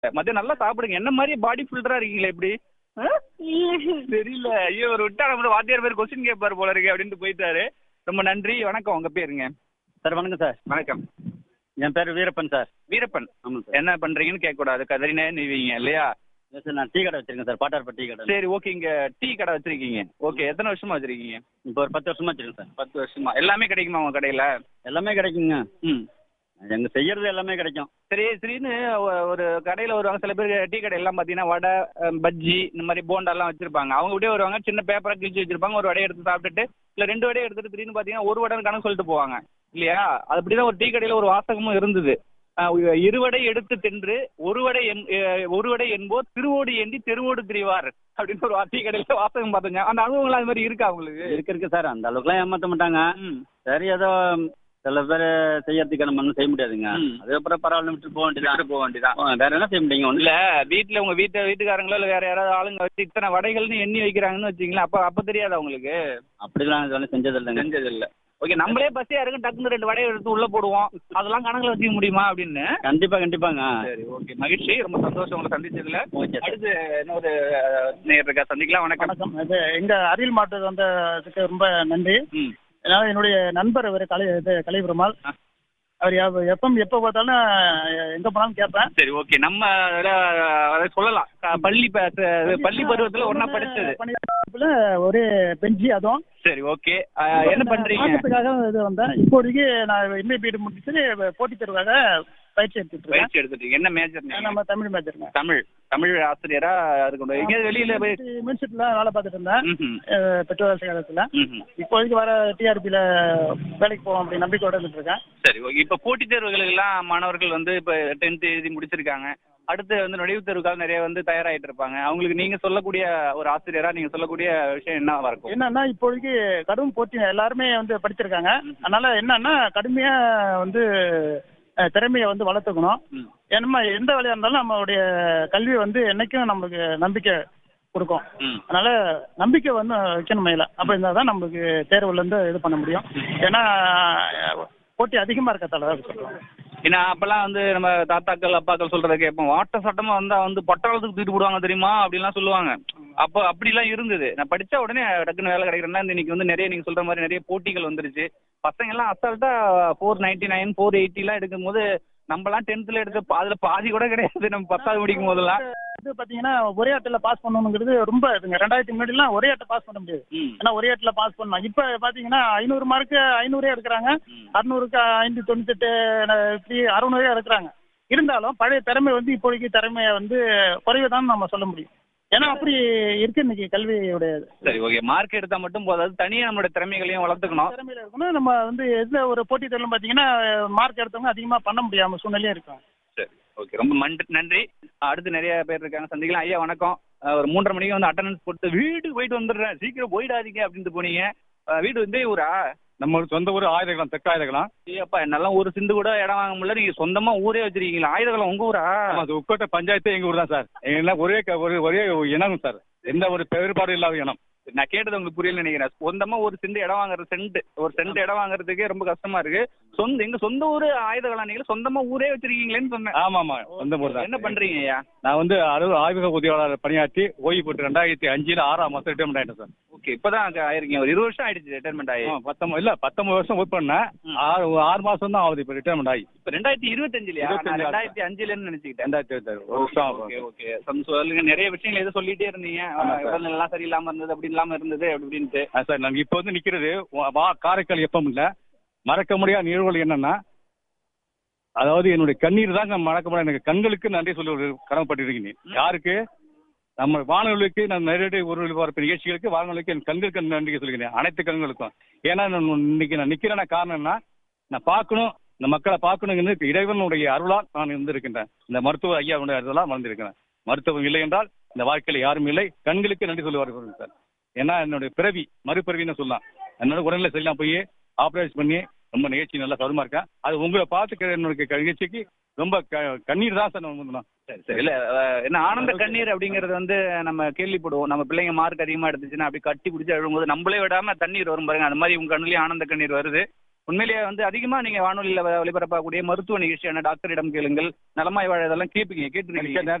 மதியம் நல்லா சாப்பிடுங்க என்ன மாதிரி பாடி ஃபில்டரா இருக்கீங்களே எப்படி ஆ? தெரியல ஐயோ ஒரு விட்டா நம்ம வாத்தியார் பேர் கொஸ்டின் கேட்பாரு போல இருக்கு அப்படின்ட்டு போயிட்டாரு ரொம்ப நன்றி வணக்கம் உங்க பேருங்க சார் வணக்கம் சார் வணக்கம் என் பேர் வீரப்பன் சார் வீரப்பன் ஆமாம் சார் என்ன பண்றீங்கன்னு கேட்க கூடாது கதறினே நீவீங்க இல்லையா இல்லை சார் நான் டீ கடை வச்சிருக்கேன் சார் பாட்டார்பட் டீ கடை சரி ஓகே இங்க டீ கடை வச்சிருக்கீங்க ஓகே எத்தனை வருஷமா வச்சிருக்கீங்க இப்போ ஒரு பத்து வருஷமா வச்சிருக்கேன் சார் பத்து வருஷமா எல்லாமே கிடைக்குமா உங்க கடையில எல்லாமே கிடைக்குங்க ம் எங்க செய்யறது எல்லாமே கிடைக்கும் சரி சரின்னு ஒ- ஒரு கடையில் வருவாங்க சில பேர் டீ கடையெல்லாம் பார்த்தீங்கன்னா வடை அஹ், பஜ்ஜி இந்த மாதிரி போண்டாலாம் வச்சிருப்பாங்க அவங்க அப்படியே வருவாங்க சின்ன பேப்பரை கிழிச்சு வச்சிருப்பாங்க ஒரு வடையை எடுத்து சாப்பிட்டுட்டு இல்லை ரெண்டு வடையை எடுத்துட்டு திடீர்னு பார்த்தீங்கன்னா ஒரு வடைன்னு கணக்கு சொல்லிட்டு போவாங்க இல்லையா அது அப்படிதான் ஒரு டீ கடையில் ஒரு வாசகமும் இருந்தது அஹ், இருவடை எடுத்து தின்று ஒரு வடை என் அஹ், ஒரு வடை என்போர் திருவோடு ஏந்தி தெருவோடு திரிவார் அப்படின்னு ஒரு டீ கடையில் வாசகம் பார்த்தீங்க அந்த அனுபவங்கள் அது மாதிரி இருக்கா உங்களுக்கு இருக்கு இருக்கு சார் அந்த அளவுக்குலாம் ஏமாத்த மாட்டாங்க ம் சரி ஏதோ சில பேர் செய்யறதுக்கு நம்ம ஒன்றும் செய்ய முடியாதுங்க ம். அதுக்கப்புறம் பரவாயில்ல விட்டு போக வேண்டியதான் விட்டுட்டு போக வேண்டியதான் வேற என்ன செய்ய முடியுங்க ஒன்றும் இல்ல வீட்ல உங்க வீட்டு வீட்டுக்காரங்களோ இல்ல வேற யாராவது ஆளுங்க வச்சு இத்தனை வடைகள்னு எண்ணி வைக்கிறாங்கன்னு வச்சுங்களேன் அப்ப அப்ப தெரியாதா உங்களுக்கு அப்படிலாம் இது ஒன்றும் செஞ்சது இல்லைங்க செஞ்சது இல்ல ஓகே நம்மளே பசியா இருக்கு டக்குன்னு ரெண்டு வடையை எடுத்து உள்ள போடுவோம் அதெல்லாம் கணக்குல வச்சுக்க முடியுமா அப்படின்னு கண்டிப்பா கண்டிப்பாங்க சரி ஓகே மகிழ்ச்சி ரொம்ப சந்தோஷம் உங்களை சந்திச்சதுல ஓகே சார் அடுத்து இன்னொரு அஹ், நேயர் இருக்கா சந்திக்கலாம் வணக்கம் வணக்கம் இது எங்க அரியல் மாவட்டத்துக்கு வந்ததுக்கு ரொம்ப நன்றி ம் அதனால என்னுடைய நண்பர் இவர் கலை இது கலைபெருமாள் ஆ. அவர் எப்போ எப்போ பார்த்தாலும் அஹ், எங்க போனாலும் கேட்பேன் சரி ஓகே நம்ம அதுல, அதை சொல்லலாம் க- பள்ளி ப- இது பள்ளி பருவத்துல ஒண்ணா படிச்சது பணியாளர்ல ஒரே பெஞ்சு அதுவும் சரி ஓகே என்ன பண்றீங்க மாற்றத்துக்காக இது வந்தேன் இப்போதைக்கு நான் எம்ஏ பிஎட் முடிச்சுட்டு போட்டித் தேர்வுக்காக பயிற்சி எடுத்துட்டு இருக்கேன் பயிற்சி எடுத்துட்டீங்க என்ன மேஜர் நம்ம தமிழ் மேஜருங்க தமிழ் தமிழ் ஆசிரியரா இருக்கணும் எங்கேயாவது வெளியில போய் மியூனிசிட்டில வேலை பார்த்துட்டு இருந்தேன் ம்ஹும். அஹ், பெட்ரோல் சேகரத்தில் ம்ஹும். இப்போதைக்கு வர டிஆர்பியில் வேலைக்கு போவோம் அப்படி நம்பிக்கையோட இருந்துட்டு இருக்கேன் சரி ஓகே இப்போ போட்டித் தேர்வுகளுக்கெல்லாம் மாணவர்கள் வந்து இப்போ டென்த்து எழுதி முடிச்சிருக்காங்க அடுத்து வந்து நுழைவுத் தேர்வுக்காக நிறைய வந்து தயாராகிட்டு இருப்பாங்க அவங்களுக்கு நீங்க சொல்லக்கூடிய ஒரு ஆசிரியரா நீங்க சொல்லக்கூடிய விஷயம் என்னவா இருக்கும் என்னன்னா இப்போதைக்கு கடும் போட்டி எல்லாருமே வந்து படிச்சிருக்காங்க அதனால என்னன்னா கடுமையா வந்து அஹ், திறமையை வந்து வளர்த்துக்கணும் ம். ஏன்னா எந்த வேலையா இருந்தாலும் நம்மளுடைய கல்வி வந்து என்னைக்கும் நம்மளுக்கு நம்பிக்கை கொடுக்கும் ம் அதனால நம்பிக்கை வந்து வைக்கணும் மேல அப்படி இருந்தால் தான் நம்மளுக்கு தேர்வுல இருந்து இது பண்ண முடியும் ஏன்னா அஹ், போட்டி அதிகமா இருக்கத்தால தான் சொல்லுவாங்க ஏன்னா அப்பெல்லாம் வந்து நம்ம தாத்தாக்கள் அப்பாக்கள் சொல்றத கேட்போம் வாட்ட சட்டமா வந்தா வந்து பட்டாளத்துக்கு தூக்கிட்டு போடுவாங்க தெரியுமா அப்படிலாம் சொல்லுவாங்க அப்போ அப்படிலாம் இருந்தது நான் படிச்ச உடனே டக்குன்னு வேலை கிடைக்கிறேன்னா இன்னைக்கு வந்து நிறைய நீங்க சொல்ற மாதிரி நிறைய போட்டிகள் வந்துருச்சு பசங்க எல்லாம் அசால்ட்டா ஃபோர் நைன்டி நைன் ஃபோர் எயிட்டிலாம் எடுக்கும் போது நம்மலாம் டென்த்ல எடுத்த பா- அதுல பாதி கூட கிடையாது நம்ம பத்தாவது முடிக்கும் போதெல்லாம் இது பாத்தீங்கன்னா ஒரே ஆட்டில் பாஸ் பண்ணணுங்கிறது ரொம்ப இதுங்க ரெண்டாயிரத்தி முன்னாடிலாம் ஒரே ஆட்டை பாஸ் பண்ண முடியாது ம் ஏன்னா ஒரே ஆட்டில் பாஸ் பண்ணலாம் இப்போ பாத்தீங்கன்னா ஐநூறு மார்க்கு ஐநூறே எடுக்கிறாங்க ம். அறுநூறுக்கு ஐநூத்தி தொண்ணூத்தெட்டு இப்படி அறுநூறே எடுக்கிறாங்க இருந்தாலும் பழைய திறமை வந்து இப்போதைக்கு திறமையை வந்து குறைவுதான் நம்ம சொல்ல முடியும் ஏன்னா அப்படி இருக்கு இன்னைக்கு கல்வியுடைய இது. சரி ஓகே மார்க் எடுத்தா மட்டும் போதாது தனியா நம்மளோட திறமைகளையும் வளர்த்துக்கணும் திறமையில இருக்கணும் நம்ம வந்து எந்த ஒரு போட்டித் தேர்வுல பாத்தீங்கன்னா மார்க் எடுத்தவங்க அதிகமா பண்ண முடியாம சூழ்நிலையும் இருக்கும் சரி ஓகே ரொம்ப மன் நன்றி அடுத்து நிறைய பேர் இருக்காங்க சந்திக்கலாம் ஐயா வணக்கம் அஹ் ஒரு மூன்றரை மணிக்கு வந்து அட்டண்டன்ஸ் போட்டு வீட்டுக்கு போயிட்டு வந்துடுறேன் சீக்கிரம் போயிடாதீங்க அப்படின்ட்டு போனீங்க அஹ் வீடு வந்து ஊரா நம்ம சொந்த ஊர் ஆயுதகுளம் தெற்கு ஆயுதகுளம் ஐயப்பா என்னெல்லாம் ஒரு சிந்து கூட இடம் வாங்க முடியல நீங்க சொந்தமா ஊரே வச்சிருக்கீங்களா ஆயுதகுளம் உங்க ஊரா ஆமா அது உட்கோட்டை பஞ்சாயத்து எங்க ஊர் தான் சார் எல்லாம் ஒரே க- ஒரு ஒரே இனம் சார் எந்த ஒரு வேறுபாடும் இல்லாத இனம் நான் கேட்டது உங்களுக்கு புரியல நினைக்கிறேன் சொந்தமா ஒரு சென்ட் இடம் வாங்குற சென்ட் ஒரு சென்ட் இடம் வாங்குறதுக்கே ரொம்ப கஷ்டமா இருக்கு சொந்த எங்க சொந்த ஊரு ஆயுதகலாம் நீங்க சொந்தமா ஊரே வச்சிருக்கீங்களேன்னு சொன்னேன் ஆமா ஆமா சொந்த ஊர் தான் என்ன பண்றீங்க ஐயா நான் வந்து அறுபது ஆய்வக உதவியாளர் பணியாற்றி ஓய்வு பெற்று ரெண்டாயிரத்தி அஞ்சுல ஆறாம் மாசம் ரிட்டைர்மெண்ட் ஆயிட்டேன் சார் ஓகே இப்பதான் அங்க ஆயிருக்கீங்க ஒரு இருபது வருஷம் ஆயிடுச்சு ரிட்டைர்மெண்ட் ஆகி ஆமா, பத்தொன்பது இல்ல பத்தொன்பது வருஷம் ஒர்க் பண்ணேன் ஆறு ஆறு மாசம் தான் ஆகுது இப்ப ரிட்டைர்மெண்ட் ஆகி இப்ப ரெண்டாயிரத்தி இருபத்தஞ்சுலயா நான் இருபத்தஞ்சு ரெண்டாயிரத்தி அஞ்சுலன்னு நினைச்சுக்கிட்டேன் ரெண்டாயிரத்தி இருபத்தாறு ஒரு வருஷம் ஆகும். ஓகே ஓகே சம் சொல்லுங்க நிறைய விஷயங்கள் எதோ சொல்லிட்டே இருந்தீங்க ஆமா சார். உடல்நிலை எல்லாம் சரியில்லாம இருந்தது அப்படி இல்லாம இருந்தது அப்படி இப்படின்ட்டு ஆ, சார் நாங்க இப்ப வந்து நிக்கிறது வா- வா காரைக்கால் எப்பம் இல்ல மறக்க முடியாத நிகழ்வுகள் என்னன்னா அதாவது என்னுடைய கண்ணீர் தாங்க மறக்க முடியாது எனக்கு கண்களுக்கு நன்றி சொல்லி ஒரு கடமைப்பட்டிருக்கீங்க யாருக்கு நம்ம வானொலிக்கு நான் நேரடி ஒரு ஒளிபரப்பு நிகழ்ச்சிகளுக்கு வானொலிக்கு என் கண்களுக்கு நன்றி சொல்கிறேன் அனைத்து கண்களுக்கும் ஏன்னா நான் இன்னைக்கு நான் நிக்கிறேன்னா காரணம்னா நான் பார்க்கணும் இந்த மக்களை பார்க்கணுங்கிறது இறைவனுடைய அருளால் நான் இருந்திருக்கின்றேன் இந்த மருத்துவ ஐயாவுடைய அருளால் வளர்ந்திருக்கிறேன் மருத்துவம் இல்லை என்றால் இந்த வாழ்க்கையில் யாரும் இல்லை கண்களுக்கு நன்றி சொல்லி வருகிறேன் சார் ஏன்னா என்னுடைய பிறவி மறுபிறவின்னு சொல்லலாம் என்னோட உடல்நிலை சரியில்லாம போய் ஆப்ரேஷன் பண்ணி ரொம்ப நிகழ்ச்சி நல்லா சௌரமா இருக்கேன் அது உங்களை பார்த்து என்னோட நிகழ்ச்சிக்கு ரொம்ப க- கண்ணீர் தான் சார் நான் வந்து சரி சரி இல்ல அஹ், என்ன ஆனந்த கண்ணீர் அப்படிங்கறது வந்து நம்ம கேள்விப்படுவோம் நம்ம பிள்ளைங்க மார்க் அதிகமா எடுத்துச்சுன்னா அப்படி கட்டி பிடிச்சி அழும்போது நம்மளே விடாம தண்ணீர் வரும் பாருங்க அந்த மாதிரி உங்க கண்ணுலயும் ஆனந்த கண்ணீர் வருது உண்மையிலேயே வந்து அதிகமா நீங்க வானொலியில ஒளிபரப்பக்கூடிய மருத்துவ நிகழ்ச்சியான டாக்டரிடம் கேளுங்கள் நலமாய் வாழ இதெல்லாம் கேட்பீங்க கேட்டுருக்கீங்க